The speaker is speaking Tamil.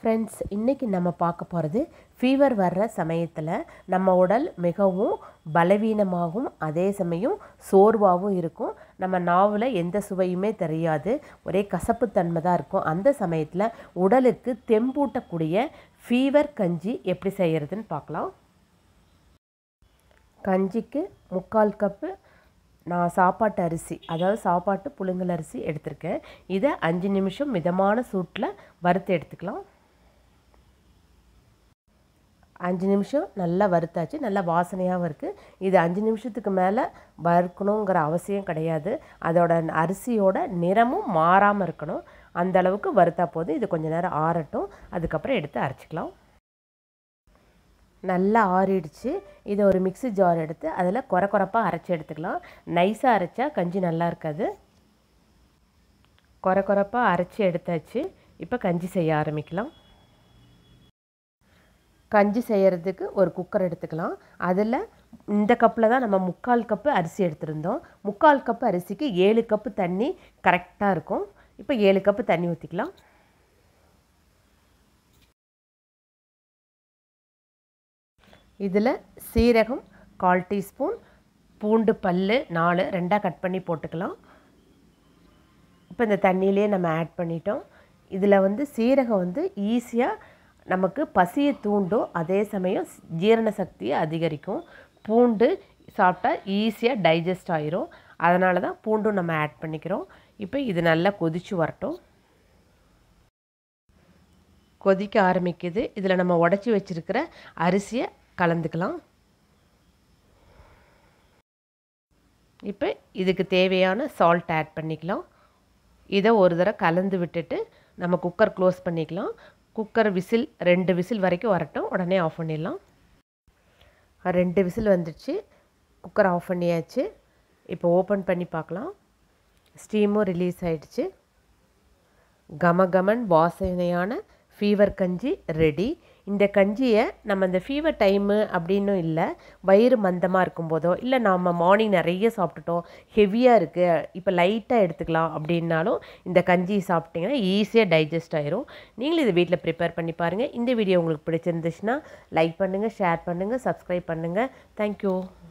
ஃப்ரெண்ட்ஸ் இன்றைக்கி நம்ம பார்க்க போகிறது ஃபீவர் வர்ற சமயத்தில் நம்ம உடல் மிகவும் பலவீனமாகவும் அதே சமயம் சோர்வாகவும் இருக்கும் நம்ம நாவில் எந்த சுவையுமே தெரியாது ஒரே கசப்புத்தன்மை தான் இருக்கும் அந்த சமயத்தில் உடலுக்கு தெம்பூட்டக்கூடிய ஃபீவர் கஞ்சி எப்படி செய்கிறதுன்னு பார்க்கலாம் கஞ்சிக்கு முக்கால் கப்பு நான் சாப்பாட்டு அரிசி அதாவது சாப்பாட்டு புழுங்கல் அரிசி எடுத்திருக்கேன் இதை அஞ்சு நிமிஷம் மிதமான சூட்டில் வறுத்து எடுத்துக்கலாம் அஞ்சு நிமிஷம் நல்லா வறுத்தாச்சு நல்லா வாசனையாகவும் இருக்குது இது அஞ்சு நிமிஷத்துக்கு மேலே வறுக்கணுங்கிற அவசியம் கிடையாது அதோட அரிசியோட நிறமும் மாறாமல் இருக்கணும் அந்த அளவுக்கு வறுத்தா போதும் இது கொஞ்சம் நேரம் ஆறட்டும் அதுக்கப்புறம் எடுத்து அரைச்சிக்கலாம் நல்லா ஆறிடுச்சு இதை ஒரு மிக்ஸி ஜார் எடுத்து அதில் குறை குறைப்பாக அரைச்சி எடுத்துக்கலாம் நைஸாக அரைச்சா கஞ்சி நல்லா இருக்காது குறை குறைப்பாக அரைச்சி எடுத்தாச்சு இப்போ கஞ்சி செய்ய ஆரம்பிக்கலாம் கஞ்சி செய்கிறதுக்கு ஒரு குக்கர் எடுத்துக்கலாம் அதில் இந்த கப்பில் தான் நம்ம முக்கால் கப்பு அரிசி எடுத்திருந்தோம் முக்கால் கப்பு அரிசிக்கு ஏழு கப்பு தண்ணி கரெக்டாக இருக்கும் இப்போ ஏழு கப்பு தண்ணி ஊற்றிக்கலாம் இதில் சீரகம் கால் டீஸ்பூன் பூண்டு பல் நாலு ரெண்டாக கட் பண்ணி போட்டுக்கலாம் இப்போ இந்த தண்ணியிலே நம்ம ஆட் பண்ணிட்டோம் இதில் வந்து சீரகம் வந்து ஈஸியாக நமக்கு பசியை தூண்டும் அதே சமயம் ஜீரண சக்தியை அதிகரிக்கும் பூண்டு சாப்பிட்டா ஈஸியாக டைஜஸ்ட் ஆயிரும் அதனால தான் பூண்டும் நம்ம ஆட் பண்ணிக்கிறோம் இப்போ இது நல்லா கொதித்து வரட்டும் கொதிக்க ஆரம்பிக்குது இதில் நம்ம உடச்சி வச்சுருக்கிற அரிசியை கலந்துக்கலாம் இப்போ இதுக்கு தேவையான சால்ட் ஆட் பண்ணிக்கலாம் இதை ஒரு தடவை கலந்து விட்டுட்டு நம்ம குக்கர் க்ளோஸ் பண்ணிக்கலாம் குக்கர் விசில் ரெண்டு விசில் வரைக்கும் வரட்டும் உடனே ஆஃப் பண்ணிடலாம் ரெண்டு விசில் வந்துடுச்சு குக்கர் ஆஃப் பண்ணியாச்சு இப்போ ஓப்பன் பண்ணி பார்க்கலாம் ஸ்டீமும் ரிலீஸ் ஆகிடுச்சு கம கமன் வாசனையான ஃபீவர் கஞ்சி ரெடி இந்த கஞ்சியை நம்ம இந்த ஃபீவர் டைமு அப்படின்னும் இல்லை வயிறு மந்தமாக இருக்கும்போதோ இல்லை நாம் மார்னிங் நிறைய சாப்பிட்டுட்டோம் ஹெவியாக இருக்குது இப்போ லைட்டாக எடுத்துக்கலாம் அப்படின்னாலும் இந்த கஞ்சி சாப்பிட்டிங்கன்னா ஈஸியாக டைஜஸ்ட் ஆயிரும் நீங்களும் இதை வீட்டில் ப்ரிப்பேர் பண்ணி பாருங்கள் இந்த வீடியோ உங்களுக்கு பிடிச்சிருந்துச்சுன்னா லைக் பண்ணுங்கள் ஷேர் பண்ணுங்கள் சப்ஸ்கிரைப் பண்ணுங்கள் தேங்க்யூ